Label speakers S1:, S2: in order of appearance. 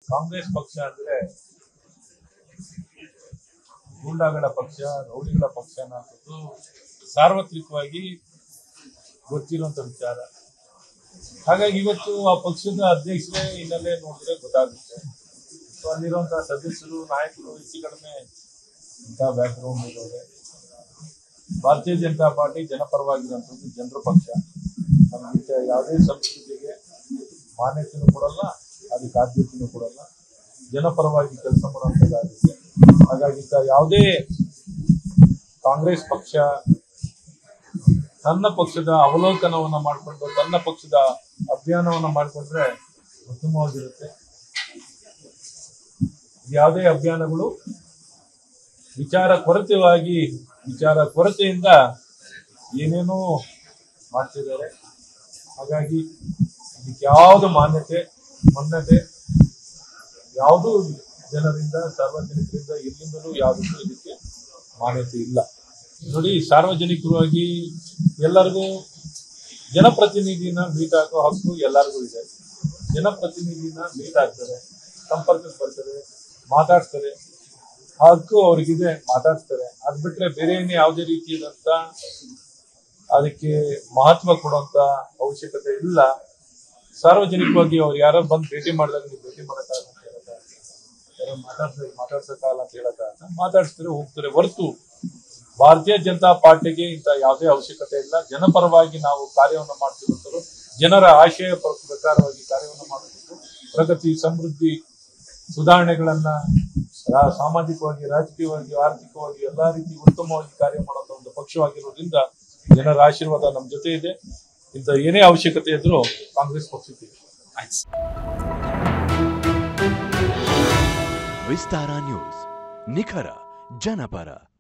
S1: ಕಾಂಗ್ರೆಸ್ ಪಕ್ಷ ಅಂದ್ರೆ ಗೂಂಡಾಗಳ ಪಕ್ಷ ರೌಡಿಗಳ ಪಕ್ಷ ಅನ್ನೋದು ಸಾರ್ವತ್ರಿಕವಾಗಿ ಗೊತ್ತಿರುವಂತ ವಿಚಾರ ಹಾಗಾಗಿ ಇವತ್ತು ಆ ಪಕ್ಷದ ಅಧ್ಯಕ್ಷರೇ ಹಿನ್ನೆಲೆ ನೋಡಿದ್ರೆ ಗೊತ್ತಾಗುತ್ತೆ ಸೊ ಅಲ್ಲಿರುವಂತಹ ಸದಸ್ಯರು ನಾಯಕರು ಹೆಚ್ಚು ಕಡಿಮೆ ಇಂಥ ಬ್ಯಾಕ್ ಗ್ರೌಂಡ್ ಇರೋರೆ ಭಾರತೀಯ ಜನತಾ ಪಾರ್ಟಿ ಜನಪರವಾಗಿರುವಂಥದ್ದು ಜನರ ಪಕ್ಷ ನಮ್ಗೆ ಯಾವುದೇ ಸಂಸ್ಕೃತಿಗೆ ಮಾನ್ಯತೆನೂ ಕೊಡಲ್ಲ ಅದಕ್ಕೆ ಆದ್ಯತೆನೂ ಕೊಡಲ್ಲ ಜನಪರವಾಗಿ ಕೆಲಸ ಮಾಡುವಂಥದ್ದಾಗುತ್ತೆ ಹಾಗಾಗಿ ಇಂಥ ಯಾವುದೇ ಕಾಂಗ್ರೆಸ್ ಪಕ್ಷ ತನ್ನ ಪಕ್ಷದ ಅವಲೋಕನವನ್ನ ಮಾಡಿಕೊಂಡು ತನ್ನ ಪಕ್ಷದ ಅಭಿಯಾನವನ್ನ ಮಾಡಿಕೊಂಡ್ರೆ ಉತ್ತಮವಾಗಿರುತ್ತೆ ಯಾವುದೇ ಅಭಿಯಾನಗಳು ವಿಚಾರ ಕೊರತೆಯಾಗಿ ವಿಚಾರ ಕೊರತೆಯಿಂದ ಏನೇನೋ ಮಾಡ್ತಿದ್ದಾರೆ ಹಾಗಾಗಿ ಇದಕ್ಕೆ ಯಾವುದು ಮಾನ್ಯತೆ ಮನ್ನತೆ ಯಾವುದೂ ಜನರಿಂದ ಸಾರ್ವಜನಿಕರಿಂದ ಎಲ್ಲಿಂದಲೂ ಯಾವುದಕ್ಕೂ ಇದಕ್ಕೆ ಮಾನ್ಯತೆ ಇಲ್ಲ ನೋಡಿ ಸಾರ್ವಜನಿಕವಾಗಿ ಎಲ್ಲರಿಗೂ ಜನಪ್ರತಿನಿಧಿನ ಮೀಟ್ ಆಗೋ ಹಕ್ಕು ಎಲ್ಲರಿಗೂ ಇದೆ ಜನಪ್ರತಿನಿಧಿನ ಮೀಟ್ ಆಗ್ತಾರೆ ಸಂಪರ್ಕಕ್ಕೆ ಬರ್ತಾರೆ ಮಾತಾಡ್ತಾರೆ ಆ ಹಕ್ಕು ಅವ್ರಿಗಿದೆ ಮಾತಾಡ್ತಾರೆ ಅದ್ ಬಿಟ್ರೆ ಬೇರೆ ಏನೇ ಯಾವುದೇ ರೀತಿಯಾದಂತ ಅದಕ್ಕೆ ಮಹತ್ವ ಕೊಡುವಂತ ಅವಶ್ಯಕತೆ ಇಲ್ಲ ಸಾರ್ವಜನಿಕವಾಗಿ ಅವ್ರು ಯಾರು ಬಂದು ಭೇಟಿ ಮಾಡಿದಾಗ ನೀವು ಭೇಟಿ ಮಾಡಕ್ಕಾಗಲ್ಲ ಅಂತ ಹೇಳಕ್ಕಾಗಲ್ಲ. ಯಾರೋ ಮಾತಾಡ್ಸ ಮಾತಾಡ್ಸಕ್ಕಾಗಲ್ಲ ಅಂತ ಹೇಳಕ್ಕಾಗಲ್ಲ ಮಾತಾಡ್ಸ್ತಾರೆ ಹೋಗ್ತಾರೆ ಹೊರತು ಭಾರತೀಯ ಜನತಾ ಪಾರ್ಟಿಗೆ ಇಂಥ ಯಾವುದೇ ಅವಶ್ಯಕತೆ ಇಲ್ಲ ಜನಪರವಾಗಿ ನಾವು ಕಾರ್ಯವನ್ನು ಮಾಡ್ತಿರುವಂತರು ಜನರ ಆಶಯ ಪ್ರ- ಪ್ರಕಾರವಾಗಿ ಕಾರ್ಯವನ್ನು ಮಾಡಬೇಕು ಪ್ರಗತಿ ಸಮೃದ್ಧಿ ಸುಧಾರಣೆಗಳನ್ನ ರಾ- ಸಾಮಾಜಿಕವಾಗಿ ರಾಜಕೀಯವಾಗಿ ಆರ್ಥಿಕವಾಗಿ ಎಲ್ಲಾ ರೀತಿ ಉತ್ತಮವಾಗಿ ಕಾರ್ಯ ಮಾಡುವಂತ ಒಂದು ಪಕ್ಷವಾಗಿರೋದ್ರಿಂದ ಜನರ ಆಶೀರ್ವಾದ ನಮ್ಮ ಜೊತೆ ಇದೆ ಇಂಥ ಏನೇ ಅವಶ್ಯಕತೆ ಇದ್ರೂ ಕಾಂಗ್ರೆಸ್ ಪಕ್ಷಕ್ಕೆ ಇದೆ.
S2: ವಿಸ್ತಾರ ನ್ಯೂಸ್ ನಿಖರ ಜನಪರ